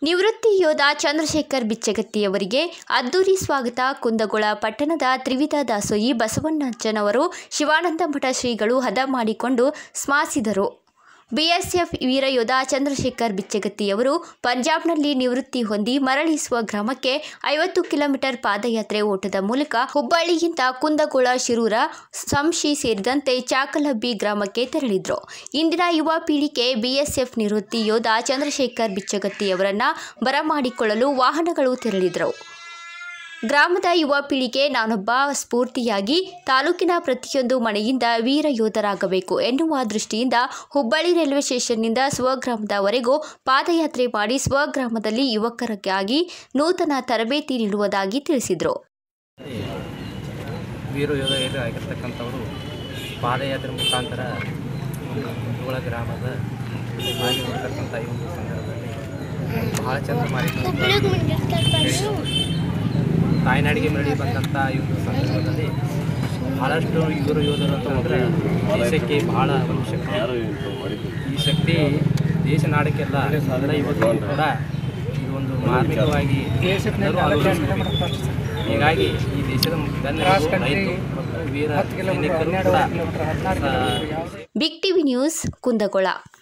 ನಿವೃತ್ತಿ ಯೋಧ ಚಂದ್ರಶೇಖರ್ ಬಿಚ್ಚಗತ್ತಿಯವರಿಗೆ ಅದ್ದೂರಿ ಸ್ವಾಗತ ಕುಂದಗೋಳ ಪಟ್ಟಣದ ತ್ರಿವಿಧ ದಾಸೋಹಿ ಬಸವಣ್ಣಜ್ಜನವರು ಶಿವಾನಂದ ಮಠ ಶ್ರೀಗಳು ಹದ ಮಾಡಿಕೊಂಡು ಸ್ಮಾಸಿದರು ಬಿಎಸ್ಎಫ್ ವೀರಯೋಧ ಚಂದ್ರಶೇಖರ್ ಬಿಚ್ಚಗತ್ತಿಯವರು ಪಂಜಾಬ್ನಲ್ಲಿ ನಿವೃತ್ತಿ ಹೊಂದಿ ಮರಳಿ ಸ್ವಗ್ರಾಮಕ್ಕೆ ಐವತ್ತು ಕಿಲೋಮೀಟರ್ ಪಾದಯಾತ್ರೆ ಓಟದ ಮೂಲಕ ಹುಬ್ಬಳ್ಳಿಯಿಂದ ಕುಂದಗೋಳ ಶಿರೂರ ಸಂಶಿ ಸೇರಿದಂತೆ ಚಾಕಲಬ್ಬಿ ಗ್ರಾಮಕ್ಕೆ ತೆರಳಿದ್ರು ಇಂದಿನ ಯುವ ಪೀಳಿಗೆ ಬಿಎಸ್ಎಫ್ ನಿವೃತ್ತಿ ಯೋಧ ಚಂದ್ರಶೇಖರ್ ಬಿಚ್ಚಗತ್ತಿಯವರನ್ನ ಬರಮಾಡಿಕೊಳ್ಳಲು ವಾಹನಗಳು ತೆರಳಿದ್ರು ಗ್ರಾಮದ ಯುವ ಪೀಳಿಗೆ ನಾನೊಬ್ಬ ಸ್ಫೂರ್ತಿಯಾಗಿ ತಾಲೂಕಿನ ಪ್ರತಿಯೊಂದು ಮನೆಯಿಂದ ವೀರ ಯೋಧರಾಗಬೇಕು ಎನ್ನುವ ದೃಷ್ಟಿಯಿಂದ ಹುಬ್ಬಳ್ಳಿ ರೈಲ್ವೆ ಸ್ಟೇಷನ್ನಿಂದ ಸ್ವಗ್ರಾಮದವರೆಗೂ ಪಾದಯಾತ್ರೆ ಮಾಡಿ ಸ್ವಗ್ರಾಮದಲ್ಲಿ ಯುವಕರಿಗಾಗಿ ನೂತನ ತರಬೇತಿ ನೀಡುವುದಾಗಿ ತಿಳಿಸಿದರು ವೀರ ಯೋಧ ಆಗಿರ್ತಕ್ಕಂಥವರು ಪಾದಯಾತ್ರೆ ಮುಖಾಂತರ ಕುಂದಗೋಳ ಗ್ರಾಮದ ಆಗಿರ್ತಕ್ಕಂಥ ಈ ಒಂದು ಸಂದರ್ಭದಲ್ಲಿ ಬಹಳ ಚಂದ ಮಾಡಿ ತಾಯ್ನಾಡಿಗೆ ಮರಳಿ ಬಂದಂಥ ಈ ಒಂದು ಸಂದರ್ಭದಲ್ಲಿ ಭಾಳಷ್ಟು ಯುವ ಯೋಧರು ಅಂತಂದ್ರೆ ದೇಶಕ್ಕೆ ಬಹಳ ಒಂದು ಶಕ್ತಿ ಈ ಶಕ್ತಿ ದೇಶ ನಾಡಕ್ಕೆಲ್ಲ ಎಲ್ಲ ಇವತ್ತು ಕೂಡ ಇದು ಒಂದು ಮಾರ್ಮಿಕವಾಗಿ ಎಲ್ಲರೂ ಆಲೋಚಿಸಬೇಕು. ಹೀಗಾಗಿ ಈ ದೇಶದ ಬೆನ್ನೆಲುಬು ರೈತರು ಮತ್ತು ವೀರ ಸೈನಿಕರು ಕೂಡ ಆ, ಬಿಗ್ ಟಿವಿ ನ್ಯೂಸ್ ಕುಂದಗೋಳ